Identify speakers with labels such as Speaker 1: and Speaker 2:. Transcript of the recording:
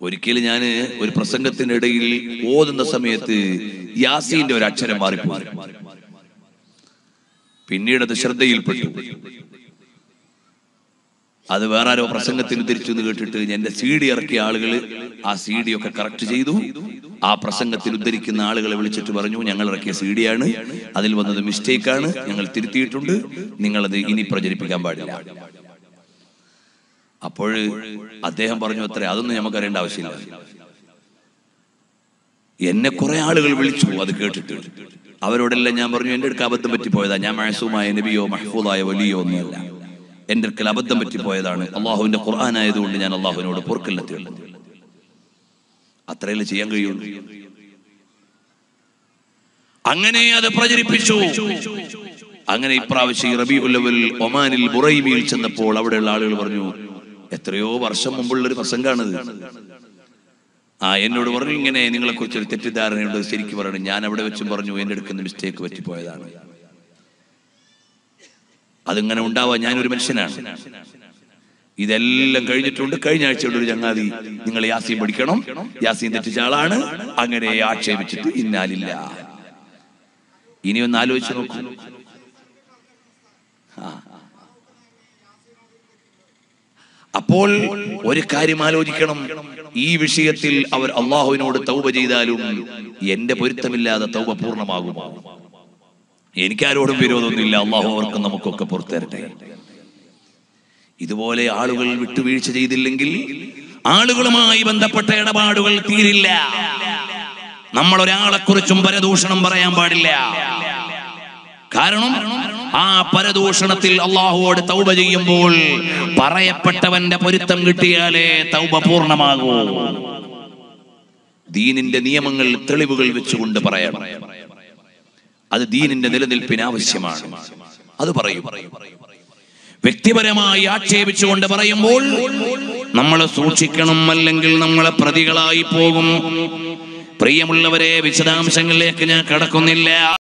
Speaker 1: ഒരിക്കലും ഞാൻ ഒരു പ്രസംഗത്തിന്റെ ഇടയിൽ ഓതുന്ന സമയത്ത് യാസീന്റെ ഒരു അക്ഷരം മാറിപ്പോയി പിന്നീട് അത് ശ്രദ്ധയിൽപ്പെട്ടു അത് വേറെ ആരോ പ്രസംഗത്തിന് തിരിച്ചു എന്ന് കേട്ടിട്ട് എന്റെ സി ഡി ഇറക്കിയ ആളുകൾ ആ സി ഡി ഒക്കെ കറക്റ്റ് ചെയ്തു ആ പ്രസംഗത്തിൽ ഉദ്ധരിക്കുന്ന ആളുകളെ വിളിച്ചിട്ട് പറഞ്ഞു ഞങ്ങൾ ഇറക്കിയ സി ഡി ആണ് അതിൽ വന്നത് മിസ്റ്റേക്ക് ആണ് ഞങ്ങൾ തിരുത്തിയിട്ടുണ്ട് നിങ്ങളത് ഇനി പ്രചരിപ്പിക്കാൻ പാടില്ല അപ്പോൾ അദ്ദേഹം പറഞ്ഞു അത്ര അതൊന്നും നമുക്ക് അറിയേണ്ട ആവശ്യമില്ല എന്നെ കുറെ ആളുകൾ വിളിച്ചു അത് കേട്ടിട്ട് അവരോടെല്ലാം ഞാൻ പറഞ്ഞു എന്റെ അടുക്ക് അബദ്ധം പറ്റിപ്പോയതാ ഞാൻ മഴസുമായ നബിയോ മഹ്ഫൂദായ വലിയോ ഒന്നുമല്ല എന്റെ അടുക്കൽ അബദ്ധം പറ്റിപ്പോയതാണ് അള്ളാഹുവിന്റെ ഖുർആൻ ആയതുകൊണ്ട് ഞാൻ അള്ളാഹുവിനോട് പൊറുക്കല്ലെത്തിയുള്ളൂ അത്രയല്ലേ ചെയ്യാൻ കഴിയുള്ളൂ അങ്ങനെ അത് പ്രചരിപ്പിച്ചു അങ്ങനെ ഇപ്രാവശ്യം ഈ റബി ഉല്ലവൽ ഒമാനിൽ ബുറൈമിയിൽ ചെന്നപ്പോൾ അവിടെയുള്ള ആളുകൾ പറഞ്ഞു എത്രയോ വർഷം മുമ്പുള്ള ഒരു പ്രസംഗമാണിത് ആ എന്നോട് പറഞ്ഞു ഇങ്ങനെ നിങ്ങളെ കുറിച്ച് ഒരു തെറ്റിദ്ധാരണയുണ്ട് ശരിക്കും പറയണം ഞാൻ അവിടെ വെച്ചും പറഞ്ഞു എന്റെ അടുക്കുന്ന മിസ്റ്റേക്ക് പറ്റിപ്പോയതാണ് അതിങ്ങനെ ഉണ്ടാവാൻ ഞാനൊരു മനുഷ്യനാണ് ഇതെല്ലാം കഴിഞ്ഞിട്ടുണ്ട് കഴിഞ്ഞ ആഴ്ചയുടെ ഒരു ചങ്ങാതി നിങ്ങൾ യാസീൻ പഠിക്കണം യാസീൻ തെറ്റിച്ച ആളാണ് അങ്ങനെ ആക്ഷേപിച്ചിട്ട് ഇന്നാലില്ല ഇനി ഒന്ന് ആലോചിച്ച് നോക്കൂ ആ. അപ്പോൾ ഒരു കാര്യം ആലോചിക്കണം ഈ വിഷയത്തിൽ അവർ അള്ളാഹുവിനോട് തൗബ ചെയ്താലും എന്റെ പൊരുത്തമില്ലാതെ തൗബ പൂർണ്ണമാകുമോ എനിക്കാരോടും വിരോധമൊന്നുമില്ല അള്ളാഹു അവർക്കും നമുക്കൊക്കെ പുറത്തരട്ടെ ഇതുപോലെ ആളുകൾ വിട്ടുവീഴ്ച ചെയ്തില്ലെങ്കിൽ ആളുകളുമായി ബന്ധപ്പെട്ട ഇടപാടുകൾ തീരില്ല നമ്മൾ ഒരാളെ കുറിച്ചും പരദൂഷണം പറയാൻ പാടില്ല കാരണം ആ പരദൂഷണത്തിൽ അള്ളാഹുവോട് തൗബ ചെയ്യുമ്പോൾ പറയപ്പെട്ടവന്റെ പൊരുത്തം കിട്ടിയാലേ തൗബ പൂർണ്ണമാകൂ ദീനിന്റെ നിയമങ്ങൾ തെളിവുകൾ വെച്ചുകൊണ്ട് പറയണം അത് ദീനിന്റെ നിലനിൽപ്പിന് ആവശ്യമാണ് അത് പറയും വ്യക്തിപരമായി ആക്ഷേപിച്ചുകൊണ്ട് പറയുമ്പോൾ നമ്മൾ സൂക്ഷിക്കണം അല്ലെങ്കിൽ നമ്മളെ പ്രതികളായി പോകും പ്രിയമുള്ളവരെ വിശദാംശങ്ങളിലേക്ക് ഞാൻ കടക്കുന്നില്ല